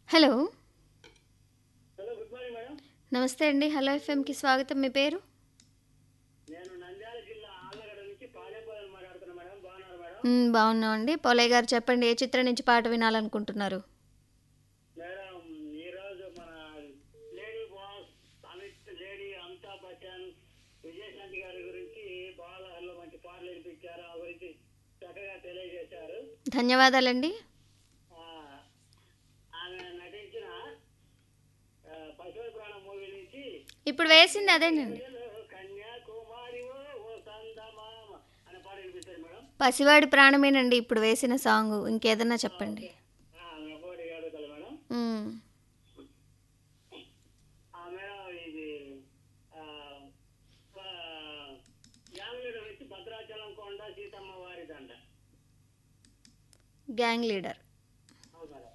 Hello hello good morning madam నమస్తే అండి hello ఎఫ్ఎంకి స్వాగతం మీ పేరు నేను నంద్యాల జిల్లా ఆళ్ళగడ్డ నుంచి పాలెంపల్లి మాట్లాడుతున్నా మేడం బాగున్నారు మేడం మ్, బాగున్నామండి పోలయ్య గారు చెప్పండి ఏ చిత్రం నుంచి పాట వినాలనుకుంటున్నారు మేడం ఈరోజు మన lady boss Amit lady Amitabh Bachchan Vijayashanti గారి గురించి బాలహర్లో మంచి పాటలు వినిపించారు ఆ గురించి చక్కగా తెలియజేశారు ధన్యవాదాలండి ఆ, ఆమె నటించిన ఆ, పశువుల ప్రాణం మూవీ నుంచి ఇప్పుడు వేసింది అదేనండి కన్యాకుమారి ఓ ఓ సందమామ అనే పాట వినిపిస్తారు మేడం పసివాడి ప్రాణమేనండి ఇప్పుడు వేసిన సాంగ్ ఇంకేదన్నా చెప్పండి ఆ, మెమోరీ అడుగుతారు మేడం మ్, ఆ మేడం ఇది ఆ, ప- యామిగడ వచ్చి భద్రాచలం కొండ సీతమ్మ వారి దండ గ్యాంగ్ లీడర్ అవును మేడం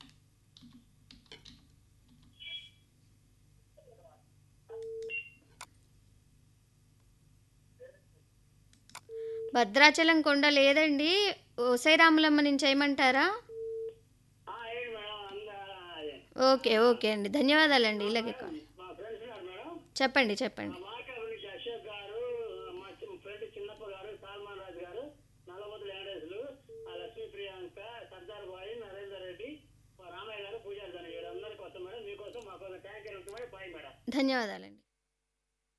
భద్రాచలం కొండ లేదండి రాములమ్మ నుంచి చేయమంటారా ఆ, ఏంటి మేడం అందా అదే ఓకే ఓకే అండి ధన్యవాదాలండి ఇలాగే కాల్. మా ఫ్రెండ్స్ గారు మేడం చెప్పండి చెప్పండి మా మార్కెట్ నుంచి అశోక్ గారు మా చి- ఫ్రెండ్ చిన్నప్ప గారు సల్మాన్ రాజు గారు నల్లబొద్దు వెంకటేశ్వరు ఆ లక్ష్మీ ప్రియాంక సర్దార్ బాయ్ నరేందర్ రెడ్డి మా రామయ్య గారు పూజారి దాని వీళ్ళందరి కోసం మేడం మీకోసం మా కోసం ట్యాంకర్ ఉంటుంది మేడం బాయ్ మేడం ధన్యవాదాలండి